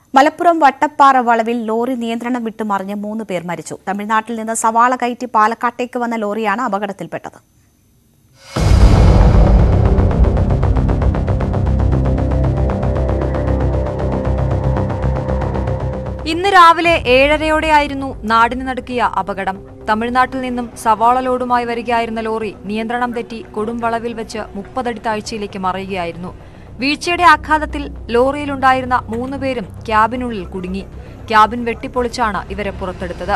മലപ്പുറം വട്ടപ്പാറ വളവിൽ ലോറി നിയന്ത്രണം വിട്ട് മറിഞ്ഞ് മൂന്ന് പേർ മരിച്ചു തമിഴ്നാട്ടിൽ നിന്ന് സവാള കയറ്റി പാലക്കാട്ടേക്ക് വന്ന ലോറിയാണ് അപകടത്തിൽപ്പെട്ടത് ഇന്ന് രാവിലെ ഏഴരയോടെയായിരുന്നു നാടിന് നടുക്കിയ അപകടം തമിഴ്നാട്ടിൽ നിന്നും സവാള ലോഡുമായി വരികയായിരുന്ന ലോറി നിയന്ത്രണം തെറ്റി കൊടുംവളവിൽ വെച്ച് മുപ്പതടി താഴ്ചയിലേക്ക് മറിയുകയായിരുന്നു വീഴ്ചയുടെ ആഘാതത്തിൽ ലോറിയിലുണ്ടായിരുന്ന മൂന്ന് പേരും ക്യാബിനുള്ളിൽ കുടുങ്ങി ക്യാബിൻ വെട്ടിപ്പൊളിച്ചാണ് ഇവരെ പുറത്തെടുത്തത്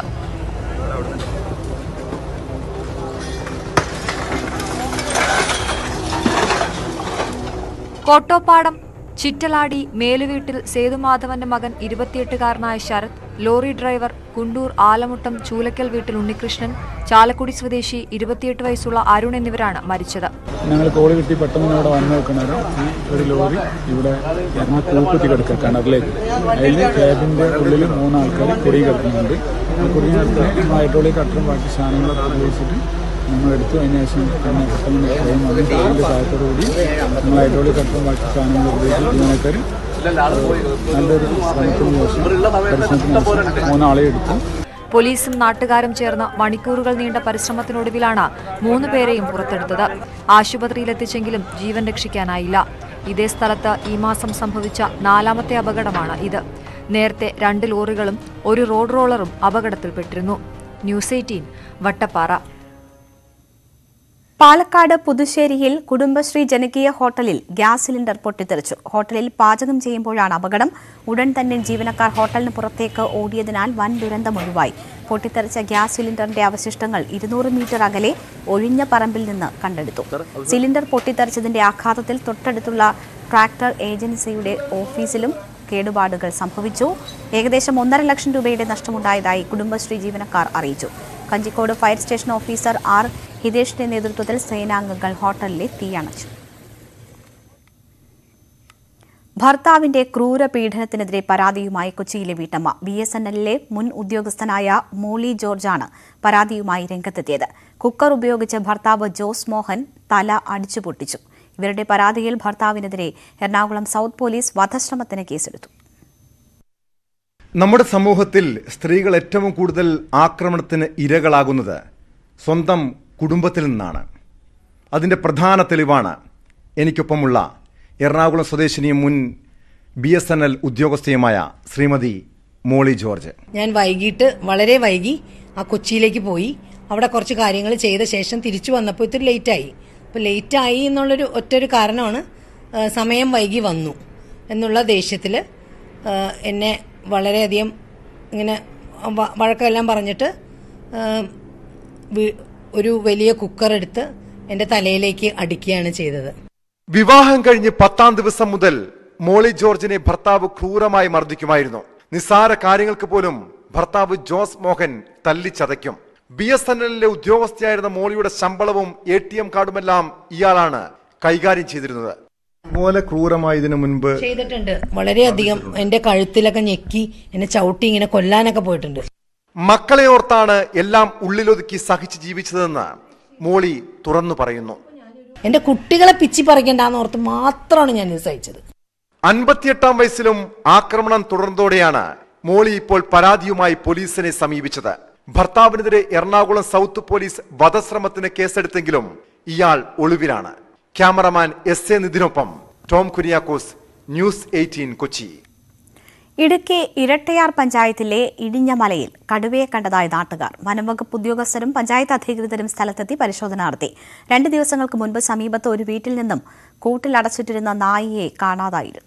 കോട്ടോപ്പാടം ചിറ്റലാടി മേലുവീട്ടിൽ സേതുമാധവന്റെ മകൻ ഇരുപത്തിയെട്ടുകാരനായ ശരത് ലോറി ഡ്രൈവർ കുണ്ടൂർ ആലമുട്ടം ചൂലക്കൽ വീട്ടിൽ ഉണ്ണികൃഷ്ണൻ ചാലക്കുടി സ്വദേശി ഇരുപത്തിയെട്ട് വയസ്സുള്ള അരുൺ എന്നിവരാണ് മരിച്ചത് ഞങ്ങൾ കോള് കിട്ടി പെട്ടെന്ന് ഇവിടെ വന്ന് നോക്കണേരം ഈ ഒരു ലോറി ഇവിടെ ഇറങ്ങി കൂക്കുത്തി കിടക്കുക കിണറിലേക്ക് അതിൽ ക്യാബിൻ്റെ ഉള്ളിൽ മൂന്ന് ആൾക്കാർ കുടി കിടക്കുന്നുണ്ട് ആ കുടി കിടക്കുന്ന ഹൈഡ്രോളിക് കട്ടറും ബാക്കി സാധനങ്ങളൊക്കെ ഉപയോഗിച്ചിട്ട് നമ്മൾ എടുത്തു അതിന് ശേഷം പിന്നെ പെട്ടെന്ന് ട്രെയിൻ വന്നു ട്രെയിനിൻ്റെ സഹായത്തോടു കൂടി നമ്മൾ ഹൈഡ്രോളിക് കട്ടറും ബാക്കി സാധനങ്ങൾ ഉപയോഗിച്ച് ജീവനക്കാർ നല്ലൊരു ശ്രമത്തിന് ശേഷം പരിശ്രമത്തിന് ശേഷം മൂന്നാളെ എടുത്തു പോലീസും നാട്ടുകാരും ചേർന്ന് മണിക്കൂറുകൾ നീണ്ട പരിശ്രമത്തിനൊടുവിലാണ് മൂന്ന് പേരെയും പുറത്തെടുത്തത് ആശുപത്രിയിലെത്തിച്ചെങ്കിലും ജീവൻ രക്ഷിക്കാനായില്ല ഇതേ സ്ഥലത്ത് ഈ മാസം സംഭവിച്ച നാലാമത്തെ അപകടമാണ് ഇത് നേരത്തെ രണ്ട് ലോറികളും ഒരു റോഡ് റോളറും അപകടത്തിൽപ്പെട്ടിരുന്നു ന്യൂസ് എയ്റ്റീൻ വട്ടപ്പാറ പാലക്കാട് പുതുശ്ശേരിയിൽ കുടുംബശ്രീ ജനകീയ ഹോട്ടലിൽ ഗ്യാസ് സിലിണ്ടർ പൊട്ടിത്തെറിച്ചു ഹോട്ടലിൽ പാചകം ചെയ്യുമ്പോഴാണ് അപകടം ഉടൻ തന്നെ ജീവനക്കാർ ഹോട്ടലിന് പുറത്തേക്ക് ഓടിയതിനാൽ വൻ ദുരന്തം ഒഴിവായി പൊട്ടിത്തെറിച്ച ഗ്യാസ് സിലിണ്ടറിന്റെ അവശിഷ്ടങ്ങൾ ഇരുന്നൂറ് മീറ്റർ അകലെ ഒഴിഞ്ഞ പറമ്പിൽ നിന്ന് കണ്ടെടുത്തു സിലിണ്ടർ പൊട്ടിത്തെറിച്ചതിന്റെ ആഘാതത്തിൽ തൊട്ടടുത്തുള്ള ട്രാക്ടർ ഏജൻസിയുടെ ഓഫീസിലും കേടുപാടുകൾ സംഭവിച്ചു ഏകദേശം ഒന്നര ലക്ഷം രൂപയുടെ നഷ്ടമുണ്ടായതായി കുടുംബശ്രീ ജീവനക്കാർ അറിയിച്ചു Kanjikode fire station officer R ഹിതേഷിന്റെ നേതൃത്വത്തിൽ സേനാംഗങ്ങൾ ഹോട്ടലിലെ തീയണച്ചു ഭർത്താവിന്റെ ക്രൂര പീഡനത്തിനെതിരെ പരാതിയുമായി കൊച്ചിയിലെ വീട്ടമ്മ ബി എസ് എൻ എല്ലിലെ മുൻ ഉദ്യോഗസ്ഥനായ മോളി ജോർജാണ് പരാതിയുമായി രംഗത്തെത്തിയത് കുക്കർ ഉപയോഗിച്ച് ഭർത്താവ് ജോസ് മോഹൻ തല അടിച്ചു പൊട്ടിച്ചു ഇവരുടെ പരാതിയിൽ ഭർത്താവിനെതിരെ എറണാകുളം സൗത്ത് പോലീസ് വധശ്രമത്തിന് കേസെടുത്തു നമ്മുടെ സമൂഹത്തിൽ സ്ത്രീകൾ ഏറ്റവും കൂടുതൽ ആക്രമണത്തിന് ഇരകളാകുന്നത് സ്വന്തം കുടുംബത്തിൽ നിന്നാണ് അതിൻ്റെ പ്രധാന തെളിവാണ് എനിക്കൊപ്പമുള്ള എറണാകുളം സ്വദേശിനിയും മുൻ ബി എസ് എൻ എൽ ഉദ്യോഗസ്ഥയുമായ ശ്രീമതി മോളി ജോർജ് ഞാൻ വൈകിട്ട് വളരെ വൈകി ആ കൊച്ചിയിലേക്ക് പോയി അവിടെ കുറച്ച് കാര്യങ്ങൾ ചെയ്ത ശേഷം തിരിച്ചു വന്നപ്പോൾ ഇത്തിരി ലേറ്റായി അപ്പോൾ ലേറ്റായി എന്നുള്ളൊരു ഒറ്റൊരു കാരണമാണ് ആ, സമയം വൈകി വന്നു എന്നുള്ള ദേഷ്യത്തിൽ എന്നെ വളരെയധികം ഇങ്ങനെ വ- വഴക്കെല്ലാം പറഞ്ഞിട്ട് ആ, വി- ഒരു വലിയ കുക്കർ എടുത്ത് എൻ്റെ തലയിലേക്ക് അടിക്കുകയാണ് ചെയ്തത് വിവാഹം കഴിഞ്ഞ് പത്താം ദിവസം മുതൽ മോളി ജോർജിനെ ഭർത്താവ് ക്രൂരമായി മർദ്ദിക്കുമായിരുന്നു നിസ്സാര കാര്യങ്ങൾക്ക് പോലും ഭർത്താവ് ജോസ് മോഹൻ തല്ലിച്ചതയ്ക്കും ബി എസ് എൻ എല്ലിലെ ഉദ്യോഗസ്ഥയായിരുന്ന മോളിയുടെ ശമ്പളവും എ ടി എം കാർഡുമെല്ലാം ഇയാളാണ് കൈകാര്യം ചെയ്തിരുന്നത് പോലെ ക്രൂരമായി ഇതിനു മുൻപ് ചെയ്തിട്ടുണ്ട് വളരെയധികം എൻ്റെ കഴുത്തിലൊക്കെ ഞെക്കി എന്നെ ചവിട്ടി ഇങ്ങനെ കൊല്ലാനൊക്കെ പോയിട്ടുണ്ട് മക്കളെ ഓർത്താണ് എല്ലാം ഉള്ളിലൊതുക്കി സഹിച്ച് ജീവിച്ചതെന്ന് മോളി തുറന്നു പറയുന്നു എന്റെ കുട്ടികളെ പിച്ചി പറിക്കണ്ടെന്ന് ഓർത്ത് മാത്രമാണ് ഞാൻ ഇത് സഹിച്ചത് അൻപത്തിയെട്ടാം വയസ്സിലും ആക്രമണം തുടർന്നതോടെയാണ് മോളി ഇപ്പോൾ പരാതിയുമായി പോലീസിനെ സമീപിച്ചത് ഭർത്താവിനെതിരെ എറണാകുളം സൗത്ത് പോലീസ് വധശ്രമത്തിന് കേസെടുത്തെങ്കിലും ഇയാൾ ഒളിവിലാണ് ക്യാമറമാൻ എസ് എ നിതിനൊപ്പം Tom Kuriakose news eighteen Kochi Idukki Irattayar പഞ്ചായത്തിലെ ഇടിഞ്ഞമലയിൽ കടുവയെ കണ്ടതായി നാട്ടുകാർ വനംവകുപ്പ് ഉദ്യോഗസ്ഥരും പഞ്ചായത്ത് അധികൃതരും സ്ഥലത്തെത്തി പരിശോധന നടത്തി രണ്ട് ദിവസങ്ങൾക്ക് മുൻപ് സമീപത്ത് ഒരു വീട്ടിൽ നിന്നും കൂട്ടിലടച്ചിട്ടിരുന്ന നായിയെ കാണാതായിരുന്നു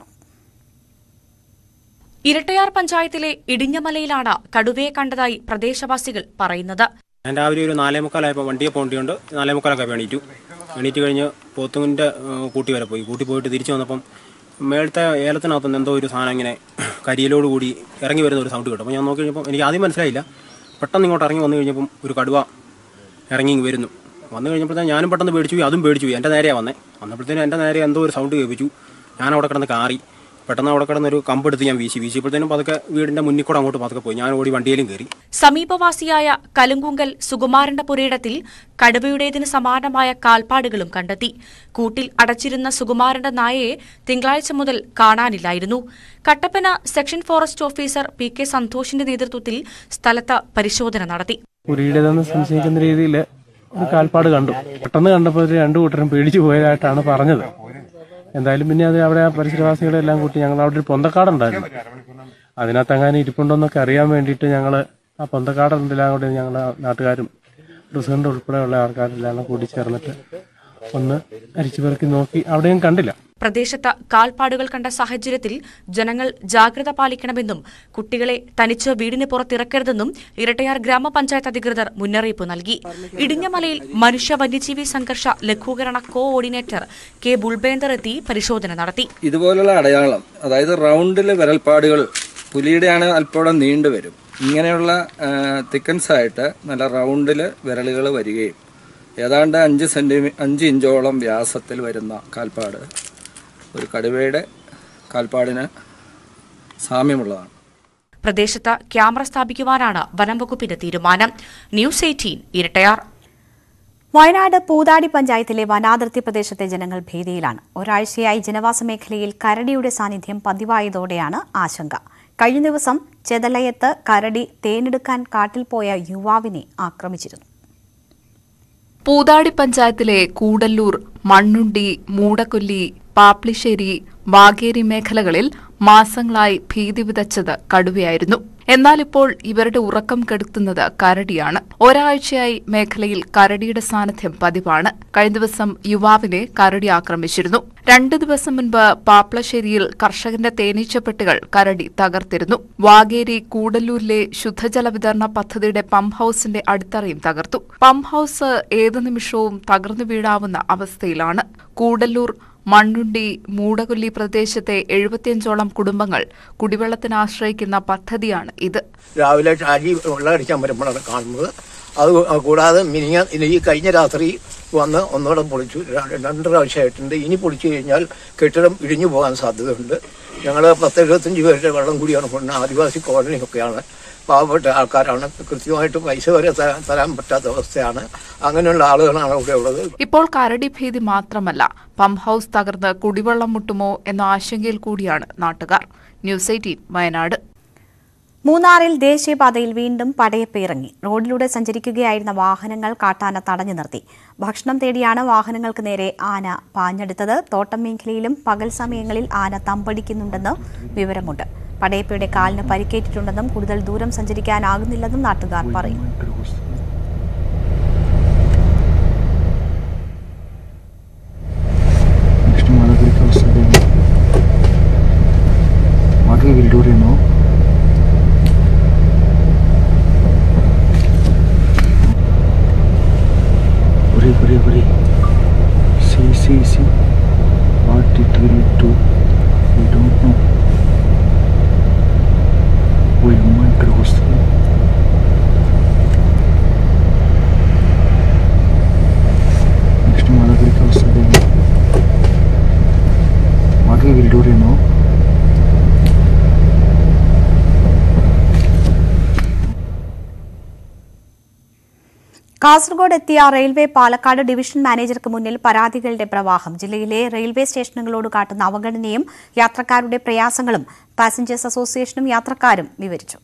ഇരട്ടയാർ പഞ്ചായത്തിലെ ഇടിഞ്ഞമലയിലാണ് കടുവയെ കണ്ടതായി പ്രദേശവാസികൾ പറയുന്നത് ഞാൻ രാവിലെ ഒരു നാലേ മുക്കാലായപ്പോൾ വണ്ടിയെ പോകേണ്ടിയുണ്ട് നാലേ മുക്കാലൊക്കെ എണീറ്റു എണീറ്റ് കഴിഞ്ഞ് പോത്തുങ്ങിൻ്റെ കൂട്ടി വരെ പോയി കൂട്ടി പോയിട്ട് തിരിച്ചു വന്നപ്പം മേളത്തെ ഏലത്തിനകത്തുനിന്ന് എന്തോ ഒരു സാധനം ഇങ്ങനെ കരിയിലോട് കൂടി ഇറങ്ങി വരുന്ന ഒരു സൗണ്ട് കേട്ടു അപ്പോൾ ഞാൻ നോക്കി കഴിഞ്ഞപ്പോൾ എനിക്ക് ആദ്യം മനസ്സിലായില്ല പെട്ടെന്ന് ഇങ്ങോട്ട് ഇറങ്ങി വന്നു കഴിഞ്ഞപ്പം ഒരു കടുവ ഇറങ്ങി ഇങ്ങ് വരുന്നു വന്നു കഴിഞ്ഞപ്പോഴത്തേന് ഞാനും പെട്ടെന്ന് പേടിച്ചു പോയി അതും പേടിച്ചു പോയി എൻ്റെ നേരെയാണ് വന്നേ വന്നപ്പോഴത്തേനും എൻ്റെ നേരെ എന്തോ ഒരു സൗണ്ട് കേൾപ്പിച്ചു ഞാൻ അവിടെ കിടന്ന് കാറി പെട്ടെന്ന് അവിടെ കിടന്നൊരു കമ്പെടുത്ത് ഞാൻ വീശി വീശിയപ്പോഴത്തേനും പതുക്കെ വീടിൻ്റെ മുന്നിൽ കൂടെ അങ്ങോട്ട് പതുക്കെ പോയി ഞാൻ ഓടി വണ്ടിയിലും കയറി സമീപവാസിയായ കലുങ്കുങ്കൽ സുകുമാരന്റെ പുരയിടത്തിൽ കടുവയുടേതിന് സമാനമായ കാൽപ്പാടുകളും കണ്ടെത്തി കൂട്ടിൽ അടച്ചിരുന്ന സുകുമാരന്റെ നായയെ തിങ്കളാഴ്ച മുതൽ കാണാനില്ലായിരുന്നു Kattappana section forest officer P K സന്തോഷിന്റെ നേതൃത്വത്തിൽ സ്ഥലത്ത് പരിശോധന നടത്തി പുലിയുടേതെന്ന് സംശയിക്കുന്ന രീതിയിൽ ഒരു കാൽപ്പാട് കണ്ടു പെട്ടെന്ന് കണ്ടപ്പോൾ ഒരു രണ്ടു കൂട്ടരും പേടിച്ചു പോയതായിട്ടാണ് പറഞ്ഞത് എന്തായാലും പിന്നെ അത് അവിടെ ആ പരിസരവാസികളെ എല്ലാം കൂട്ടി ഞങ്ങൾ അവിടെ ഒരു പൊന്തക്കാടുണ്ടായിരുന്നു അതിനകത്ത് അങ്ങനെ ഇരിപ്പുണ്ടോന്നൊക്കെ അറിയാൻ വേണ്ടിയിട്ട് ഞങ്ങൾ ആ പൊന്തക്കാടെല്ലാം കൂടി ഞങ്ങൾ നാട്ടുകാരും പ്രസിഡന്റ് ഉൾപ്പെടെയുള്ള ആൾക്കാരെല്ലാം കൂടി ചേർന്നിട്ട് ഒന്ന് അരിച്ചു പെറുക്കി നോക്കി അവിടെയും കണ്ടില്ല പ്രദേശത്ത് കാൽപ്പാടുകൾ കണ്ട സാഹചര്യത്തിൽ ജനങ്ങൾ ജാഗ്രത പാലിക്കണമെന്നും കുട്ടികളെ തനിച്ച് വീടിന് പുറത്തിറക്കരുതെന്നും ഇരട്ടയാർ ഗ്രാമപഞ്ചായത്ത് അധികൃതർ മുന്നറിയിപ്പ് നൽകി ഇടിഞ്ഞമലയിൽ മനുഷ്യ വന്യജീവി സംഘർഷ ലഘൂകരണ കോഓർഡിനേറ്റർ കെ ബുൾബേന്ദർ എത്തി പരിശോധന നടത്തി ഇതുപോലുള്ള അടയാളം അതായത് റൗണ്ടിൽ വിരൽപ്പാടുകൾ പുലിയുടെയാണ് അല്പോളം നീണ്ടു വരും ഇങ്ങനെയുള്ള തിക്കൻസ് ആയിട്ട് നല്ല റൗണ്ടിൽ വിരലുകൾ വരികയും ഏതാണ്ട് അഞ്ച് സെൻറ്റിമീ അഞ്ച് ഇഞ്ചോളം വ്യാസത്തിൽ വരുന്ന കാൽപ്പാട് ഒരു കടുവയുടെ കാൽപ്പാടിന് സാമ്യമുള്ളതാണ് പ്രദേശത്ത് ക്യാമറ സ്ഥാപിക്കുവാനാണ് വനം വകുപ്പിന്റെ തീരുമാനം ന്യൂസ് എയ്റ്റീൻ ഇരട്ടയാർ വയനാട് പൂതാടി പഞ്ചായത്തിലെ വനാതിർത്തി പ്രദേശത്തെ ജനങ്ങൾ ഭീതിയിലാണ് ഒരാഴ്ചയായി ജനവാസ മേഖലയിൽ കരടിയുടെ സാന്നിധ്യം പതിവായതോടെയാണ് ആശങ്ക കഴിഞ്ഞ ദിവസം ചെതലയത്ത് കരടി തേനെടുക്കാൻ കാട്ടിൽ പോയ യുവാവിനെ ആക്രമിച്ചിരുന്നു പൂതാടി പഞ്ചായത്തിലെ കൂടല്ലൂർ മണ്ണുണ്ടി മൂടക്കൊല്ലി പാപ്ലിശ്ശേരി വാഗേരി മേഖലകളിൽ മാസങ്ങളായി ഭീതി വിതച്ചത് കടുവയായിരുന്നു എന്നാൽ ഇപ്പോൾ ഇവരുടെ ഉറക്കം കെടുത്തുന്നത് കരടിയാണ് ഒരാഴ്ചയായി മേഖലയിൽ കരടിയുടെ സാന്നിധ്യം പതിവാണ് കഴിഞ്ഞ ദിവസം യുവാവിനെ കരടി ആക്രമിച്ചിരുന്നു രണ്ടു ദിവസം മുൻപ് പാപ്ലശ്ശേരിയിൽ കർഷകന്റെ തേനീച്ചപ്പെട്ടുകൾ കരടി തകർത്തിരുന്നു വാഗേരി കൂടല്ലൂരിലെ ശുദ്ധജല വിതരണ പദ്ധതിയുടെ പമ്പ് ഹൌസിന്റെ അടിത്തറയും തകർത്തു പമ്പ് ഹൌസ് ഏതു നിമിഷവും തകർന്നു വീഴാവുന്ന അവസ്ഥയിലാണ് കൂടല്ലൂർ മണ്ണുണ്ടി മൂടകൊല്ലി പ്രദേശത്തെ എഴുപത്തിയഞ്ചോളം കുടുംബങ്ങൾ കുടിവെള്ളത്തിന് ആശ്രയിക്കുന്ന പദ്ധതിയാണ് ഇത് രാവിലെ ചാരി വെള്ളമടിക്കാൻ വരുമ്പോഴാണ് കാണുന്നത് അത് കൂടാതെ മിനിങ്ങ ഈ കഴിഞ്ഞ രാത്രി വന്ന് ഒന്നുകൂടെ പൊളിച്ചു ര- രണ്ട് പ്രാവശ്യമായിട്ടുണ്ട് ഇനി പൊളിച്ചു കഴിഞ്ഞാൽ കെട്ടിടം ഇടിഞ്ഞു പോകാൻ സാധ്യതയുണ്ട് ഞങ്ങൾ പത്ത് എഴുപത്തഞ്ച് പേരുടെ വെള്ളം കൂടിയാണ് കൊണ്ടുവന്നത് ആദിവാസി കോളനിയൊക്കെയാണ് പാവപ്പെട്ട ആൾക്കാരാണ് കൃത്യമായിട്ട് പൈസ വരെ ത- തരാൻ പറ്റാത്ത അവസ്ഥയാണ് അങ്ങനെയുള്ള ആളുകളാണ് ഇവിടെ ഉള്ളത് ഇപ്പോൾ കരടി ഭീതി മാത്രമല്ല പമ്പ് ഹൌസ് തകർന്ന് കുടിവെള്ളം മുട്ടുമോ എന്ന ആശങ്കയിൽ കൂടിയാണ് നാട്ടുകാർ ന്യൂസ് എയ്റ്റീൻ വയനാട് മൂന്നാറിൽ ദേശീയപാതയിൽ വീണ്ടും പടയപ്പ് ഇറങ്ങി റോഡിലൂടെ സഞ്ചരിക്കുകയായിരുന്ന വാഹനങ്ങൾ കാട്ടാന തടഞ്ഞു നിർത്തി ഭക്ഷണം തേടിയാണ് വാഹനങ്ങൾക്ക് നേരെ ആന പാഞ്ഞെടുത്തത് തോട്ടം മേഖലയിലും പകൽ സമയങ്ങളിൽ ആന തമ്പടിക്കുന്നുണ്ടെന്ന് വിവരമുണ്ട് പടയപ്പയുടെ കാലിന് പരിക്കേറ്റിട്ടുണ്ടെന്നും കൂടുതൽ ദൂരം സഞ്ചരിക്കാനാകുന്നില്ലെന്നും നാട്ടുകാർ പറയുന്നു నెక్స్ట్ మా దగ్గరికి వస్తుంది మాటలు విల్డూరేమో ఒరే ఒరే ఒరే సి సి సి what it will do we don't know ఓ అమ్మ ఇక్కడికి వస్తుంది నెక్స్ట్ మా దగ్గరికి వస్తుంది మాటలు విల్డూరేమో കാസർഗോഡ് എത്തിയ റെയിൽവേ പാലക്കാട് ഡിവിഷൻ മാനേജർക്ക് മുന്നിൽ പരാതികളുടെ പ്രവാഹം ജില്ലയിലെ റെയിൽവേ സ്റ്റേഷനുകളോട് കാട്ടുന്ന അവഗണനയും യാത്രക്കാരുടെ പ്രയാസങ്ങളും പാസഞ്ചേഴ്സ് അസോസിയേഷനും യാത്രക്കാരും വിവരിച്ചു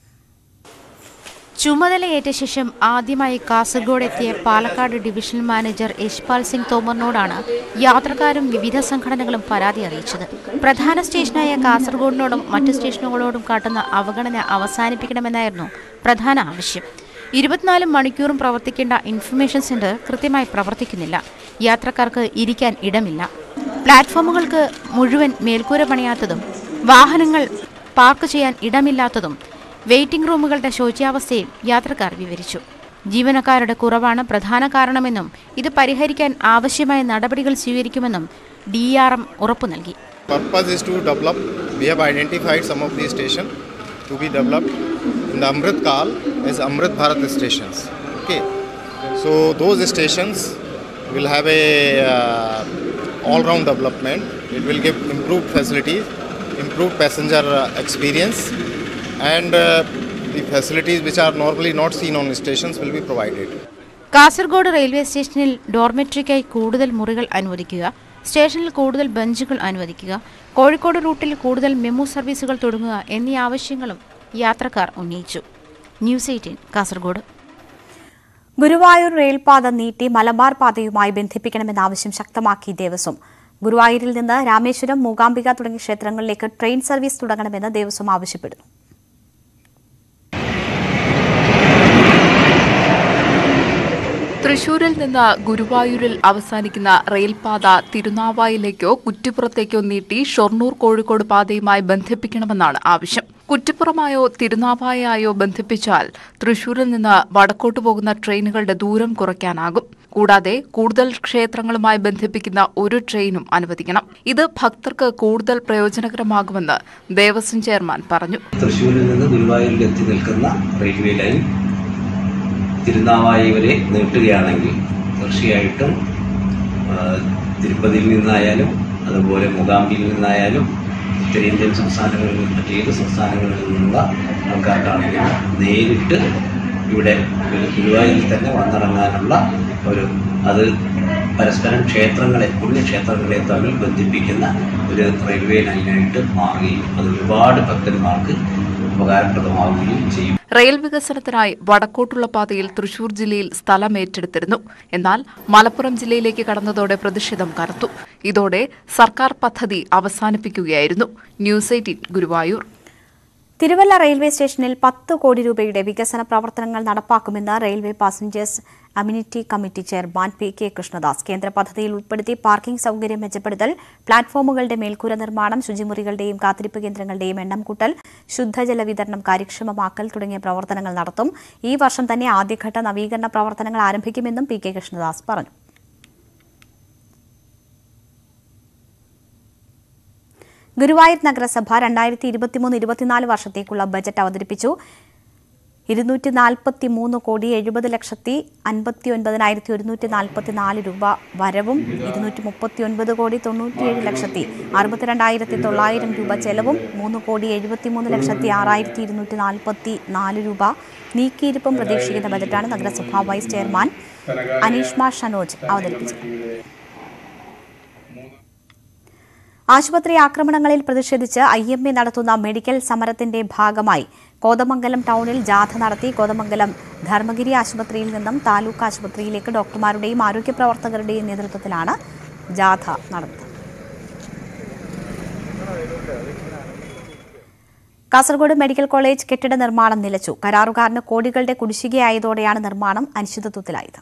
ചുമതലയേറ്റ ശേഷം ആദ്യമായി കാസർഗോഡ് എത്തിയ പാലക്കാട് ഡിവിഷൻ മാനേജർ യശ്പാൽ സിംഗ് തോമറിനോടാണ് യാത്രക്കാരും വിവിധ സംഘടനകളും പരാതി അറിയിച്ചത് പ്രധാന സ്റ്റേഷനായ കാസർഗോഡിനോടും മറ്റ് സ്റ്റേഷനുകളോടും കാട്ടുന്ന അവഗണന അവസാനിപ്പിക്കണമെന്നായിരുന്നു പ്രധാന ആവശ്യം ഇരുപത്തിനാല് മണിക്കൂറും പ്രവർത്തിക്കേണ്ട ഇൻഫർമേഷൻ സെന്റർ കൃത്യമായി പ്രവർത്തിക്കുന്നില്ല യാത്രക്കാർക്ക് ഇരിക്കാൻ ഇടമില്ല പ്ലാറ്റ്ഫോമുകൾക്ക് മുഴുവൻ മേൽക്കൂര പണിയാത്തതും വാഹനങ്ങൾ പാർക്ക് ചെയ്യാൻ ഇടമില്ലാത്തതും വെയിറ്റിംഗ് റൂമുകളുടെ ശോച്യാവസ്ഥയും യാത്രക്കാർ വിവരിച്ചു ജീവനക്കാരുടെ കുറവാണ് പ്രധാന കാരണമെന്നും ഇത് പരിഹരിക്കാൻ ആവശ്യമായ നടപടികൾ സ്വീകരിക്കുമെന്നും ഡി ആർ എം ഉറപ്പു നൽകി purpose is to develop we have identified some of these stations to be developed in the amrit kal as amrit bharat stations okay so those stations will have a uh, all round development it will give improved facilities improved passenger uh, experience and uh, the facilities which are normally not seen on stations will be provided. Kasaragod railway സ്റ്റേഷനിൽ ഡോർമെട്രിക്കായി കൂടുതൽ മുറികൾ അനുവദിക്കുക സ്റ്റേഷനിൽ കൂടുതൽ ബെഞ്ചുകൾ അനുവദിക്കുക കോഴിക്കോട് റൂട്ടിൽ കൂടുതൽ മെമു സർവീസുകൾ തുടങ്ങുക എന്നീ ആവശ്യങ്ങളും യാത്രക്കാർ ഉന്നയിച്ചു ന്യൂസ് എയ്റ്റീൻ കാസർഗോഡ് ഗുരുവായൂർ റെയിൽപാത നീട്ടി മലബാർ പാതയുമായി ബന്ധിപ്പിക്കണമെന്ന ആവശ്യം ശക്തമാക്കി ദേവസ്വം ഗുരുവായൂരിൽ നിന്ന് രാമേശ്വരം മൂകാംബിക തുടങ്ങിയ ക്ഷേത്രങ്ങളിലേക്ക് ട്രെയിൻ സർവീസ് തുടങ്ങണമെന്ന് ദേവസ്വം ആവശ്യപ്പെടുന്നു തൃശൂരിൽ നിന്ന് ഗുരുവായൂരിൽ അവസാനിക്കുന്ന റെയിൽപാത തിരുനാവായിലേക്കോ കുറ്റിപ്പുറത്തേക്കോ നീട്ടി ഷൊർണൂർ കോഴിക്കോട് പാതയുമായി ബന്ധിപ്പിക്കണമെന്നാണ് ആവശ്യം കുറ്റിപ്പുറമായോ തിരുനാവായായോ ബന്ധിപ്പിച്ചാൽ തൃശൂരിൽ നിന്ന് വടക്കോട്ട് പോകുന്ന ട്രെയിനുകളുടെ ദൂരം കുറയ്ക്കാനാകും കൂടാതെ കൂടുതൽ ക്ഷേത്രങ്ങളുമായി ബന്ധിപ്പിക്കുന്ന ഒരു ട്രെയിനും അനുവദിക്കണം ഇത് ഭക്തർക്ക് കൂടുതൽ പ്രയോജനകരമാകുമെന്ന് ദേവസ്വം ചെയർമാൻ പറഞ്ഞു തൃശ്ശൂരിൽ നിന്ന് ഗുരുവായൂരിൽ എത്തി നിൽക്കുന്ന റെയിൽവേ ലൈൻ തിരുനാവായി വരെ നീട്ടുകയാണെങ്കിൽ തീർച്ചയായിട്ടും ആ, തിരുപ്പതിയിൽ നിന്നായാലും അതുപോലെ മൂകാംബിയിൽ നിന്നായാലും ഉത്തരേന്ത്യൻ സംസ്ഥാനങ്ങളിൽ നിന്ന് മറ്റേത് സംസ്ഥാനങ്ങളിൽ നിന്നുള്ള ആൾക്കാർക്കാണെങ്കിലും നേരിട്ട് ഇവിടെ ഗുരുവായൂരിൽ തന്നെ വന്നിറങ്ങാനുള്ള ഒരു അത് പരസ്പരം ക്ഷേത്രങ്ങളെ പുണ്യക്ഷേത്രങ്ങളെ തമ്മിൽ ബന്ധിപ്പിക്കുന്ന ഒരു റെയിൽവേ ലൈനായിട്ട് മാറുകയും അത് ഒരുപാട് ഭക്തന്മാർക്ക് ഉപകാരപ്രദമാവുകയും ചെയ്യും റെയിൽ വികസനത്തിനായി വടക്കോട്ടുള്ള പാതയിൽ തൃശൂർ ജില്ലയിൽ സ്ഥലം ഏറ്റെടുത്തിരുന്നു എന്നാൽ മലപ്പുറം ജില്ലയിലേക്ക് കടന്നതോടെ പ്രതിഷേധം കനത്തു ഇതോടെ സർക്കാർ പദ്ധതി അവസാനിപ്പിക്കുകയായിരുന്നു news eighteen Guruvayur Thiruvalla railway സ്റ്റേഷനിൽ പത്ത് കോടി രൂപയുടെ വികസന പ്രവർത്തനങ്ങൾ നടപ്പാക്കുമെന്ന് railway passengers amenity committee chairman P K Krishnadas കേന്ദ്ര പദ്ധതിയിൽ ഉൾപ്പെടുത്തി പാർക്കിംഗ് സൗകര്യം മെച്ചപ്പെടുത്തൽ പ്ലാറ്റ്ഫോമുകളുടെ മേൽക്കൂര നിർമ്മാണം ശുചിമുറികളുടെയും കാത്തിരിപ്പ് കേന്ദ്രങ്ങളുടെയും എണ്ണം കൂട്ടൽ ശുദ്ധജല വിതരണം കാര്യക്ഷമമാക്കൽ തുടങ്ങിയ പ്രവർത്തനങ്ങൾ നടത്തും ഈ വർഷം തന്നെ ആദ്യഘട്ട നവീകരണ പ്രവർത്തനങ്ങൾ ആരംഭിക്കുമെന്നും പി കെ കൃഷ്ണദാസ് പറഞ്ഞു ഗുരുവായൂർ നഗരസഭ രണ്ടായിരത്തി ഇരുപത്തിമൂന്ന് ഇരുപത്തിനാല് വർഷത്തേക്കുള്ള ബജറ്റ് അവതരിപ്പിച്ചു ഇരുന്നൂറ്റി നാൽപ്പത്തി മൂന്ന് കോടി എഴുപത് ലക്ഷത്തി അൻപത്തി ഒൻപതിനായിരത്തി ഒരുന്നൂറ്റി നാൽപ്പത്തി നാല് രൂപ വരവും ഇരുന്നൂറ്റി മുപ്പത്തി ഒൻപത് കോടി തൊണ്ണൂറ്റിയേഴ് ലക്ഷത്തി അറുപത്തിരണ്ടായിരത്തി തൊള്ളായിരം രൂപ ചെലവും മൂന്ന് കോടി എഴുപത്തിമൂന്ന് ലക്ഷത്തി ആറായിരത്തി ഇരുന്നൂറ്റി നാൽപ്പത്തി നാല് രൂപ നീക്കിയിരിപ്പും പ്രതീക്ഷിക്കുന്ന ബജറ്റാണ് നഗരസഭാ വൈസ് ചെയർമാൻ അനീഷ്മ ഷനോജ് അവതരിപ്പിച്ചത് ആശുപത്രി ആക്രമണങ്ങളിൽ പ്രതിഷേധിച്ച് ഐ എം എ നടത്തുന്ന മെഡിക്കൽ സമരത്തിന്റെ ഭാഗമായി കോതമംഗലം ടൗണിൽ ജാഥ നടത്തി കോതമംഗലം ധർമ്മഗിരി ആശുപത്രിയിൽ നിന്നും താലൂക്ക് ആശുപത്രിയിലേക്ക് ഡോക്ടർമാരുടെയും ആരോഗ്യ പ്രവർത്തകരുടെയും നേതൃത്വത്തിലാണ് ജാഥ നടന്നത് കാസർഗോഡ് മെഡിക്കൽ കോളേജ് കെട്ടിട നിർമ്മാണം നിലച്ചു കരാറുകാരന് കോടികളുടെ കുടിശ്ശികയായതോടെയാണ് നിർമ്മാണം അനിശ്ചിതത്വത്തിലായത്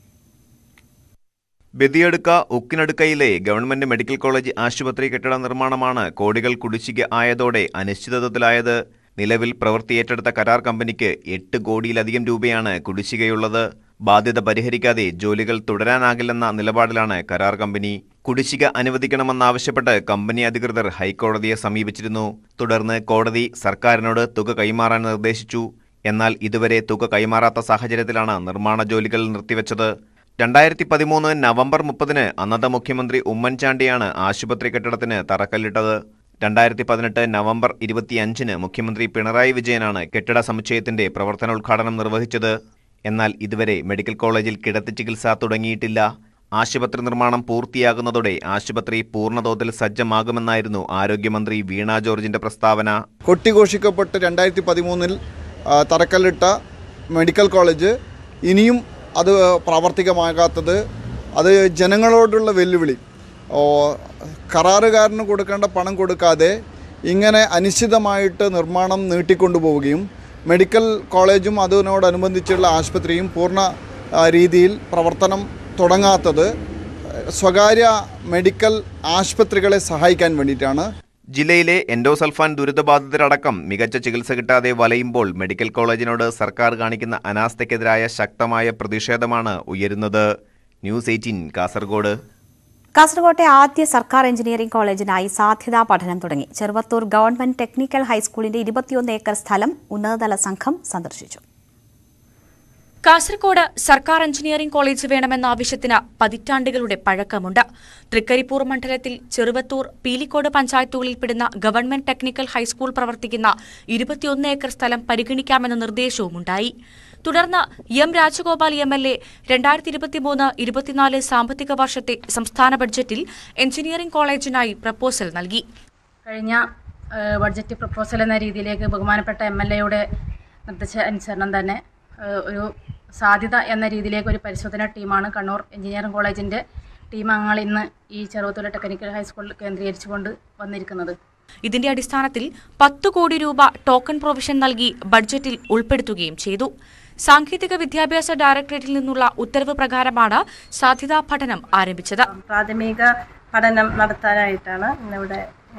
ബദിയടുക്ക ഉക്കിനടുക്കയിലെ ഗവൺമെന്റ് മെഡിക്കൽ കോളേജ് ആശുപത്രി കെട്ടിട നിർമ്മാണമാണ് കോടികൾ കുടിശ്ശിക ആയതോടെ അനിശ്ചിതത്വത്തിലായത് നിലവിൽ പ്രവൃത്തി ഏറ്റെടുത്ത കരാർ കമ്പനിക്ക് എട്ട് കോടിയിലധികം രൂപയാണ് കുടിശ്ശികയുള്ളത് ബാധ്യത പരിഹരിക്കാതെ ജോലികൾ തുടരാനാകില്ലെന്ന നിലപാടിലാണ് കരാർ കമ്പനി കുടിശ്ശിക അനുവദിക്കണമെന്നാവശ്യപ്പെട്ട് കമ്പനി അധികൃതർ ഹൈക്കോടതിയെ സമീപിച്ചിരുന്നു തുടർന്ന് കോടതി സർക്കാരിനോട് തുക കൈമാറാൻ നിർദ്ദേശിച്ചു എന്നാൽ ഇതുവരെ തുക കൈമാറാത്ത സാഹചര്യത്തിലാണ് നിർമ്മാണ ജോലികൾ നിർത്തിവച്ചത് രണ്ടായിരത്തി പതിമൂന്ന് നവംബർ മുപ്പതിന് അന്നത്തെ മുഖ്യമന്ത്രി ഉമ്മൻചാണ്ടിയാണ് ആശുപത്രി കെട്ടിടത്തിന് തറക്കല്ലിട്ടത് രണ്ടായിരത്തി പതിനെട്ട് നവംബർ ഇരുപത്തിയഞ്ചിന് മുഖ്യമന്ത്രി പിണറായി വിജയനാണ് കെട്ടിട സമുച്ചയത്തിന്റെ പ്രവർത്തനോദ്ഘാടനം നിർവഹിച്ചത് എന്നാൽ ഇതുവരെ മെഡിക്കൽ കോളേജിൽ കിടത്തി ചികിത്സ തുടങ്ങിയിട്ടില്ല ആശുപത്രി നിർമ്മാണം പൂർത്തിയാകുന്നതോടെ ആശുപത്രി പൂർണ്ണതോതിൽ സജ്ജമാകുമെന്നായിരുന്നു ആരോഗ്യമന്ത്രി വീണ ജോർജിന്റെ പ്രസ്താവന കൊട്ടിഘോഷിക്കപ്പെട്ട് രണ്ടായിരത്തി പതിമൂന്നിൽ തറക്കല്ലിട്ട മെഡിക്കൽ കോളേജ് ഇനിയും അത് പ്രാവർത്തികമാകാത്തത് അത് ജനങ്ങളോടുള്ള വെല്ലുവിളി ഓ, കരാറുകാരന് കൊടുക്കേണ്ട പണം കൊടുക്കാതെ ഇങ്ങനെ അനിശ്ചിതമായിട്ട് നിർമ്മാണം നീട്ടിക്കൊണ്ടുപോവുകയും മെഡിക്കൽ കോളേജും അതിനോടനുബന്ധിച്ചുള്ള ആശുപത്രിയും പൂർണ്ണ ആ, രീതിയിൽ പ്രവർത്തനം തുടങ്ങാത്തത് സ്വകാര്യ മെഡിക്കൽ ആശുപത്രികളെ സഹായിക്കാൻ വേണ്ടിയിട്ടാണ് ജില്ലയിലെ എൻഡോസൾഫാൻ ദുരിതബാധിതരടക്കം മികച്ച ചികിത്സ കിട്ടാതെ വലയുമ്പോൾ മെഡിക്കൽ കോളേജിനോട് സർക്കാർ കാണിക്കുന്ന അനാസ്ഥയ്ക്കെതിരായ ശക്തമായ പ്രതിഷേധമാണ് ഉയരുന്നത് ന്യൂസ് എയ്റ്റീൻ കാസർഗോഡ് കാസർകോട്ടെ ആദ്യ സർക്കാർ എഞ്ചിനീയറിംഗ് കോളേജിനായി സാധ്യതാ പഠനം തുടങ്ങി ചെറുവത്തൂർ ഗവൺമെന്റ് ടെക്നിക്കൽ ഹൈസ്കൂളിന്റെ ഇരുപത്തിയൊന്ന് ഏക്കർ സ്ഥലം ഉന്നതതല സംഘം സന്ദർശിച്ചു കാസർകോട് സർക്കാർ എഞ്ചിനീയറിംഗ് കോളേജ് വേണമെന്ന ആവശ്യത്തിന് പതിറ്റാണ്ടുകളുടെ പഴക്കമുണ്ട് തൃക്കരിപ്പൂർ മണ്ഡലത്തിൽ ചെറുവത്തൂർ പീലിക്കോട് പഞ്ചായത്തുകളിൽപ്പെടുന്ന ഗവൺമെന്റ് ടെക്നിക്കൽ ഹൈസ്കൂൾ പ്രവർത്തിക്കുന്ന ഇരുപത്തിയൊന്ന് ഏക്കർ സ്ഥലം പരിഗണിക്കാമെന്ന നിർദ്ദേശവുമുണ്ടായി തുടർന്ന് M Rajagopal M L A രണ്ടായിരത്തി ഇരുപത്തിമൂന്ന് ഇരുപത്തിനാല് സാമ്പത്തിക വർഷത്തെ സംസ്ഥാന ബഡ്ജറ്റിൽ എഞ്ചിനീയറിംഗ് കോളേജിനായി പ്രപ്പോസൽ നൽകി കഴിഞ്ഞ ഏഹ്, ബഡ്ജറ്റ് പ്രപ്പോസൽ എന്ന രീതിയിലേക്ക് ബഹുമാനപ്പെട്ട എം എൽ എയുടെ നിർദ്ദേശ അനുസരണം തന്നെ ഏഹ്, ഒരു സാധ്യത എന്ന രീതിയിലേക്ക് ഒരു പരിശോധനാ ടീമാണ് കണ്ണൂർ എഞ്ചിനീയറിംഗ് കോളേജിൻ്റെ ടീം അംഗങ്ങൾ ഇന്ന് ഈ ചെറുവത്തൂർ ടെക്നിക്കൽ ഹൈസ്കൂളിൽ കേന്ദ്രീകരിച്ചുകൊണ്ട് വന്നിരിക്കുന്നത് ഇതിന്റെ അടിസ്ഥാനത്തിൽ പത്ത് കോടി രൂപ ടോക്കൺ പ്രൊവിഷൻ നൽകി ബഡ്ജറ്റിൽ ഉൾപ്പെടുത്തുകയും ചെയ്തു സാങ്കേതിക വിദ്യാഭ്യാസ ഡയറക്ടറേറ്റിൽ നിന്നുള്ള ഉത്തരവ് പ്രകാരമാണ് സാധ്യതാ പഠനം ആരംഭിച്ചത് പ്രാഥമിക പഠനം നടത്താനായിട്ടാണ് ഇന്നിവിടെ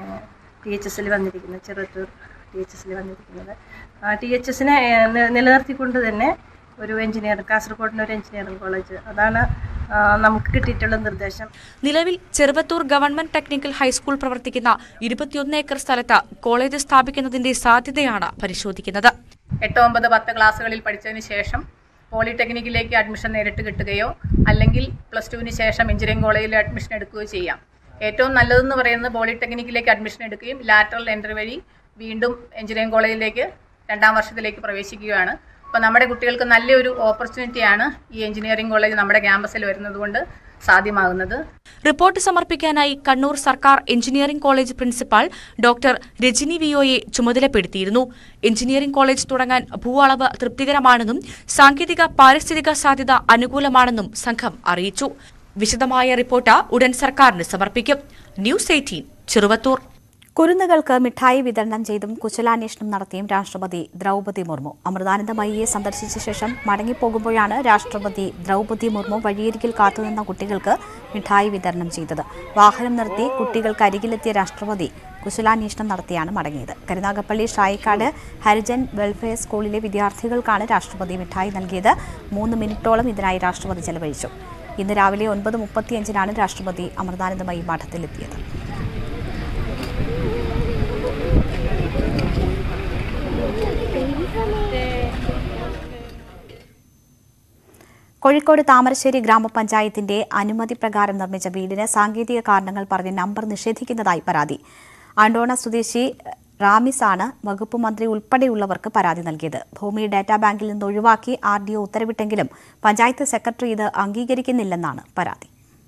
ടി എച്ച് എസിൽ വന്നിരിക്കുന്നത് ചെറുത്തൂർ ടി എച്ച് എസിൽ വന്നിരിക്കുന്നത് ടി എച്ച് എസിനെ നിലനിർത്തിക്കൊണ്ട് തന്നെ ഒരു എഞ്ചിനീയറിംഗ് കാസർഗോഡിന് ഒരു എഞ്ചിനീയറിംഗ് കോളേജ് അതാണ് ആ, നമുക്ക് കിട്ടിയിട്ടുള്ള നിർദ്ദേശം നിലവിൽ ചെറുവത്തൂർ ഗവൺമെന്റ് ടെക്നിക്കൽ ഹൈസ്കൂൾ പ്രവർത്തിക്കുന്ന ഇരുപത്തിയൊന്ന് ഏക്കർ സ്ഥലത്ത് കോളേജ് സ്ഥാപിക്കുന്നതിന്റെ സാധ്യതയാണ് പരിശോധിക്കുന്നത് എട്ട് ഒമ്പത് പത്ത് ക്ലാസ്സുകളിൽ പഠിച്ചതിന് ശേഷം പോളിടെക്നിക്കിലേക്ക് അഡ്മിഷൻ നേരിട്ട് കിട്ടുകയോ അല്ലെങ്കിൽ പ്ലസ് ടുവിന് ശേഷം എഞ്ചിനീയറിംഗ് കോളേജിൽ അഡ്മിഷൻ എടുക്കുകയോ ചെയ്യാം ഏറ്റവും നല്ലതെന്ന് പറയുന്നത് പോളിടെക്നിക്കിലേക്ക് അഡ്മിഷൻ എടുക്കുകയും ലാറ്ററൽ എൻട്രി വഴി വീണ്ടും എഞ്ചിനീയറിംഗ് കോളേജിലേക്ക് രണ്ടാം വർഷത്തിലേക്ക് പ്രവേശിക്കുകയാണ് അപ്പോൾ നമ്മുടെ കുട്ടികൾക്ക് നല്ലൊരു ഓപ്പർച്യൂണിറ്റിയാണ് ഈ എഞ്ചിനീയറിംഗ് കോളേജ് നമ്മുടെ ക്യാമ്പസിൽ വരുന്നത് കൊണ്ട് സാധ്യമാകുന്നത് റിപ്പോർട്ട് സമർപ്പിക്കാനായി കണ്ണൂർ സർക്കാർ engineering college principal doctor Rajani വിയോയെ ചുമതലപ്പെടുത്തിയിരുന്നു എഞ്ചിനീയറിംഗ് കോളേജ് തുടങ്ങാൻ ഭൂഅളവ് തൃപ്തികരമാണെന്നും സാങ്കേതിക പാരിസ്ഥിതിക സാധ്യത അനുകൂലമാണെന്നും സംഘം അറിയിച്ചു വിശദമായ റിപ്പോർട്ട് ഉടൻ സർക്കാരിന് സമർപ്പിക്കും ന്യൂസ് എയ്റ്റീൻ ചെറുവത്തൂർ കുരുന്നുകൾക്ക് മിഠായി വിതരണം ചെയ്തും കുശലാന്വേഷണം നടത്തിയും രാഷ്ട്രപതി ദ്രൗപതി മുർമു അമൃതാനന്ദമയിയെ സന്ദർശിച്ച ശേഷം മടങ്ങിപ്പോകുമ്പോഴാണ് രാഷ്ട്രപതി ദ്രൗപതി മുർമു വഴിയരികിൽ കാത്തുനിന്ന കുട്ടികൾക്ക് മിഠായി വിതരണം ചെയ്തത് വാഹനം നിർത്തി കുട്ടികൾക്ക് അരികിലെത്തിയ രാഷ്ട്രപതി കുശലാന്വേഷണം നടത്തിയാണ് മടങ്ങിയത് കരുനാഗപ്പള്ളി ഷായിക്കാട് ഹരിജൻ വെൽഫെയർ സ്കൂളിലെ വിദ്യാർത്ഥികൾക്കാണ് രാഷ്ട്രപതി മിഠായി നൽകിയത് മൂന്ന് മിനിറ്റോളം ഇതിനായി രാഷ്ട്രപതി ചെലവഴിച്ചു ഇന്ന് രാവിലെ ഒൻപത് മുപ്പത്തിയഞ്ചിനാണ് രാഷ്ട്രപതി അമൃതാനന്ദമയി മഠത്തിലെത്തിയത് കോഴിക്കോട് താമരശ്ശേരി ഗ്രാമപഞ്ചായത്തിന്റെ അനുമതി പ്രകാരം നിർമ്മിച്ച വീടിന് സാങ്കേതിക കാരണങ്ങൾ പറഞ്ഞ് നമ്പർ നിഷേധിക്കുന്നതായി പരാതി ആണ്ടോണ സ്വദേശി റാമിസ് ആണ് വകുപ്പ് മന്ത്രി ഉൾപ്പെടെയുള്ളവർക്ക് പരാതി നൽകിയത് ഭൂമി ഡാറ്റാ ബാങ്കിൽ നിന്ന് ഒഴിവാക്കി ആർ ഡി ഒ ഉത്തരവിട്ടെങ്കിലും പഞ്ചായത്ത് സെക്രട്ടറി ഇത് അംഗീകരിക്കുന്നില്ലെന്നാണ് പരാതി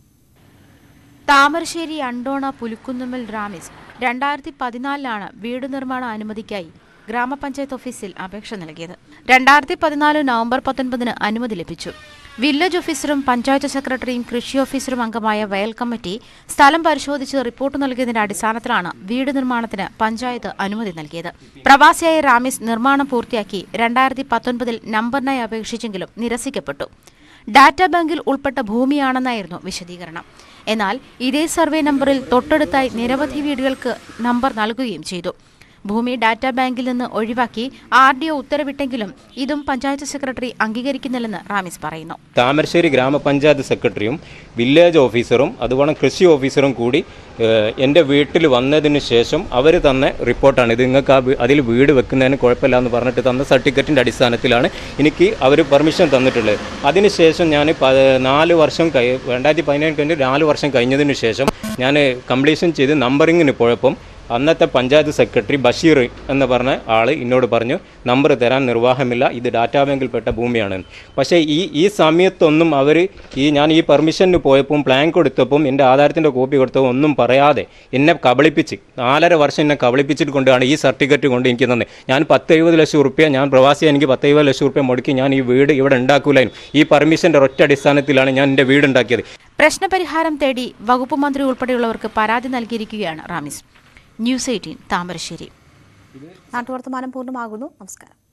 താമരശ്ശേരി അണ്ടോണ പുലിക്കുന്നുമ്മൽ റാമിസ് രണ്ടായിരത്തി പതിനാലിലാണ് വീട് നിർമ്മാണ അനുമതിക്കായി ഗ്രാമപഞ്ചായത്ത് ഓഫീസിൽ അപേക്ഷ നൽകിയത് രണ്ടായിരത്തി പതിനാല് നവംബർ പത്തൊൻപതിന് അനുമതി ലഭിച്ചു വില്ലേജ് ഓഫീസറും പഞ്ചായത്ത് സെക്രട്ടറിയും കൃഷി ഓഫീസറും അംഗമായ വയൽ കമ്മിറ്റി സ്ഥലം പരിശോധിച്ച് റിപ്പോർട്ട് നൽകിയതിന്റെ അടിസ്ഥാനത്തിലാണ് വീട് നിർമ്മാണത്തിന് പഞ്ചായത്ത് അനുമതി നൽകിയത് പ്രവാസിയായ റാമിസ് നിർമ്മാണം പൂർത്തിയാക്കി രണ്ടായിരത്തി പത്തൊൻപതിൽ നമ്പറിനായി അപേക്ഷിച്ചെങ്കിലും നിരസിക്കപ്പെട്ടു ഡാറ്റാ ബാങ്കിൽ ഉൾപ്പെട്ട ഭൂമിയാണെന്നായിരുന്നു വിശദീകരണം എന്നാൽ ഇതേ സർവേ നമ്പറിൽ തൊട്ടടുത്തായി നിരവധി വീടുകൾക്ക് നമ്പർ നൽകുകയും ചെയ്തു ഭൂമി ഡാറ്റാ ബാങ്കിൽ നിന്ന് ഒഴിവാക്കി ആർ ഡി ഒ ഉത്തരവിട്ടെങ്കിലും ഇതും പഞ്ചായത്ത് സെക്രട്ടറി അംഗീകരിക്കുന്നില്ലെന്ന് റാമിസ് പറയുന്നു താമരശ്ശേരി ഗ്രാമപഞ്ചായത്ത് സെക്രട്ടറിയും വില്ലേജ് ഓഫീസറും അതുപോലെ കൃഷി ഓഫീസറും കൂടി ഏഹ്, എൻ്റെ വീട്ടിൽ വന്നതിന് ശേഷം അവർ തന്ന റിപ്പോർട്ടാണ് ഇത് നിങ്ങൾക്ക് ആ വീ- അതിൽ വീട് വെക്കുന്നതിന് കുഴപ്പമില്ല എന്ന് പറഞ്ഞിട്ട് തന്ന സർട്ടിഫിക്കറ്റിൻ്റെ അടിസ്ഥാനത്തിലാണ് എനിക്ക് അവർ പെർമിഷൻ തന്നിട്ടുള്ളത് അതിനുശേഷം ഞാൻ പ- നാല് വർഷം കഴി രണ്ടായിരത്തി പതിനേഴ് കഴിഞ്ഞ് നാല് വർഷം കഴിഞ്ഞതിന് ശേഷം ഞാൻ കംപ്ലീഷൻ ചെയ്ത് നമ്പറിങ്ങിന് പോയപ്പം അന്നത്തെ പഞ്ചായത്ത് സെക്രട്ടറി ബഷീർ എന്ന് പറഞ്ഞ ആൾ എന്നോട് പറഞ്ഞു നമ്പർ തരാൻ നിർവാഹമില്ല ഇത് ഡാറ്റാ ബാങ്കിൽപ്പെട്ട ഭൂമിയാണ് പക്ഷേ ഈ ഈ സമയത്തൊന്നും അവർ ഈ ഞാൻ ഈ പെർമിഷന് പോയപ്പോൾ പ്ലാൻ കൊടുത്തപ്പം എൻ്റെ ആധാരത്തിൻ്റെ കോപ്പി കൊടുത്തപ്പോൾ ഒന്നും പറയാതെ എന്നെ കബളിപ്പിച്ച് നാലര വർഷം എന്നെ കബളിപ്പിച്ചിട്ട് കൊണ്ടാണ് ഈ സർട്ടിഫിക്കറ്റ് കൊണ്ട് എനിക്ക് തന്നെ ഞാൻ പത്ത് എഴുപത് ലക്ഷം റുപ്യ ഞാൻ പ്രവാസി എനിക്ക് പത്ത് എഴുപത് ലക്ഷം റുപ്യ മുടക്കി ഞാൻ ഈ വീട് ഇവിടെ ഉണ്ടാക്കൂലായിരുന്നു ഈ പെർമിഷൻ്റെ ഒറ്റ അടിസ്ഥാനത്തിലാണ് ഞാൻ എൻ്റെ വീട് ഉണ്ടാക്കിയത് പ്രശ്നപരിഹാരം തേടി വകുപ്പ് മന്ത്രി ഉൾപ്പെടെയുള്ളവർക്ക് പരാതി നൽകിയിരിക്കുകയാണ് റാമിസ് ന്യൂസ് എയ്റ്റീൻ താമരശ്ശേരി നാട്ടുവർത്തമാനം പൂർണ്ണമാകുന്നു നമസ്കാരം